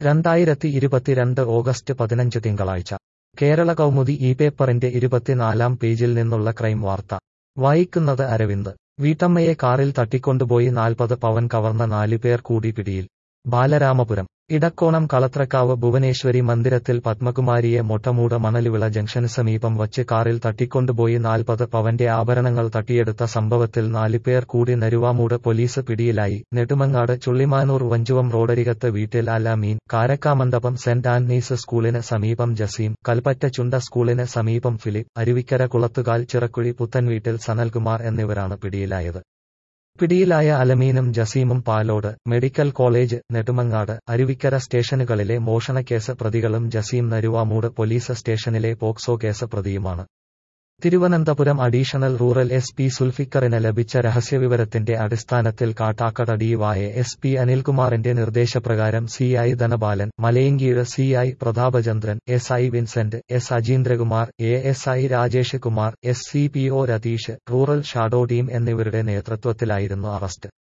രണ്ടായിരത്തി ഇരുപത്തിരണ്ട് ഓഗസ്റ്റ് പതിനഞ്ച് തിങ്കളാഴ്ച കേരള കൗമുദി ഈ പേപ്പറിന്റെ ഇരുപത്തിനാലാം പേജിൽ നിന്നുള്ള ക്രൈം വാർത്ത വായിക്കുന്നത് അരവിന്ദ് വീട്ടമ്മയെ കാറിൽ തട്ടിക്കൊണ്ടുപോയി നാൽപ്പത് പവൻ കവർന്ന നാല് പേർ കൂടി പിടിയിൽ ബാലരാമപുരം ഇടക്കോണം കളത്രക്കാവ് ഭുവനേശ്വരി മന്ദിരത്തിൽ പത്മകുമാരിയെ മൊട്ടമൂട് മണലുവിള ജംഗ്ഷന് സമീപം വച്ച് കാറിൽ തട്ടിക്കൊണ്ടുപോയി നാൽപ്പത് പവന്റെ ആഭരണങ്ങൾ തട്ടിയെടുത്ത സംഭവത്തിൽ നാല് പേർ കൂടി നരുവാമൂട് പോലീസ് പിടിയിലായി നെടുമങ്ങാട് ചുള്ളിമാനൂർ വഞ്ചുവം റോഡരികത്ത് വീട്ടിൽ അലാമീൻ കാരക്കാമണ്ഡപം സെന്റ് ആന്റണീസ് സ്കൂളിന് സമീപം ജസീം കൽപ്പറ്റ ചുണ്ട സ്കൂളിന് സമീപം ഫിലിപ്പ് അരുവിക്കര കുളത്തുകാൽ ചിറക്കുഴി പുത്തൻവീട്ടിൽ സനൽകുമാർ എന്നിവരാണ് പിടിയിലായത് പിടിയിലായ അലമീനും ജസീമും പാലോട് മെഡിക്കൽ കോളേജ് നെടുമങ്ങാട് അരുവിക്കര സ്റ്റേഷനുകളിലെ മോഷണക്കേസ് പ്രതികളും ജസീം നരുവാമൂട് പോലീസ് സ്റ്റേഷനിലെ പോക്സോ കേസ് പ്രതിയുമാണ് Thiruvananthapuram additional rural S P സുൽഫിക്കറിന് ലഭിച്ച രഹസ്യവിവരത്തിന്റെ അടിസ്ഥാനത്തിൽ കാട്ടാക്കട ഡിവായ എസ് പി അനിൽകുമാറിന്റെ നിർദ്ദേശപ്രകാരം C I Dhanapalan Malayinkeezhu C I Prathapachandran S I Vincent S Ajeendrakumar A S I Rajesh Kumar S C P O Ratheesh rural shadow team എന്നിവരുടെ നേതൃത്വത്തിലായിരുന്നു അറസ്റ്റ്